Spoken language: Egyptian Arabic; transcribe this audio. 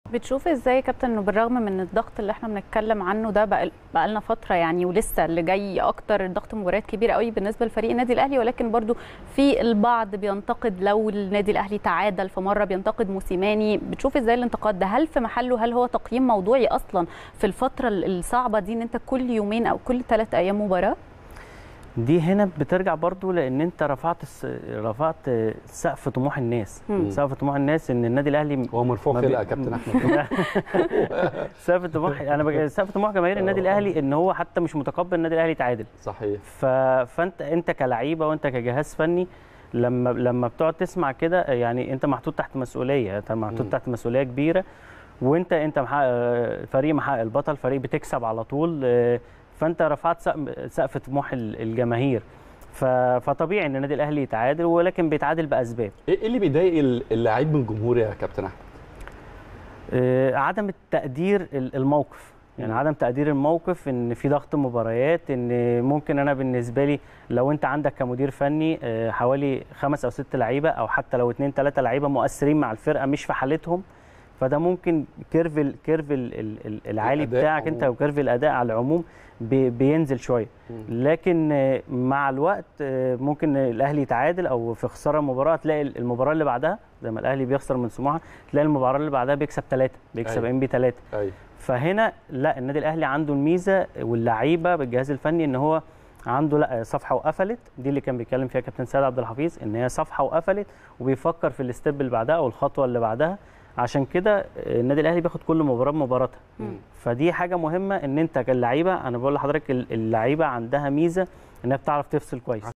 بتشوف ازاي يا كابتن انه بالرغم من الضغط اللي احنا بنتكلم عنه ده بقى بقى لنا فتره يعني ولسه اللي جاي اكتر الضغط مباريات كبيره قوي بالنسبه لفريق النادي الاهلي ولكن برضو في البعض بينتقد لو النادي الاهلي تعادل في مره بينتقد موسيماني بتشوف ازاي الانتقاد ده هل في محله هل هو تقييم موضوعي اصلا في الفتره الصعبه دي ان انت كل يومين او كل ثلاث ايام مباراه دي هنا بترجع برضو لان انت رفعت الس... رفعت سقف طموح الناس مم. سقف طموح الناس ان النادي الاهلي هو مرفوع ما كده بي- يا كابتن احمد سقف طموح انا بج... سقف طموح جماهير النادي الاهلي ان هو حتى مش متقبل النادي الاهلي يتعادل صحيح ف... فانت انت كلعيبه وانت كجهاز فني لما لما بتقعد تسمع كده يعني انت محطوط تحت مسؤوليه انت محطوط مم. تحت مسؤوليه كبيره وانت انت محقق فريق محقق البطل فريق بتكسب على طول آه، فانت رفعت سقف- سقف طموح ال- الجماهير ف... فطبيعي ان النادي الاهلي يتعادل ولكن بيتعادل باسباب ايه إيه اللي بيضايق ال- اللاعب من الجمهور يا كابتن احمد آه، عدم التقدير ال- الموقف يعني مم. عدم تقدير الموقف ان في ضغط مباريات ان ممكن انا بالنسبه لي لو انت عندك كمدير فني آه، حوالي خمس او ست لعيبه او حتى لو اتنين تلاته لعيبه مؤثرين مع الفرقه مش في حالتهم فده ممكن كيرف ال- كيرف ال- ال- ال- العالي الأداء بتاعك انت عموماً. وكيرف الاداء على العموم بي- بينزل شويه لكن آه، مع الوقت آه، ممكن الاهلي يتعادل او في خساره مباراه تلاقي المباراه اللي بعدها زي ما الاهلي بيخسر من سموحه تلاقي المباراه اللي بعدها بيكسب ثلاثه بيكسب أيوة. ام بي ثلاثه ايوه فهنا لا النادي الاهلي عنده الميزه واللعيبه بالجهاز الفني ان هو عنده لا صفحه وقفلت دي اللي كان بيتكلم فيها كابتن سيد عبد الحفيظ ان هي صفحه وقفلت وبيفكر في الستيب اللي بعدها او الخطوه اللي بعدها عشان كده النادي الاهلي بياخد كل مباراه بمباراتها مم. فدي حاجه مهمه ان انت كاللعيبه انا بقول لحضرتك اللعيبه عندها ميزه انها بتعرف تفصل كويس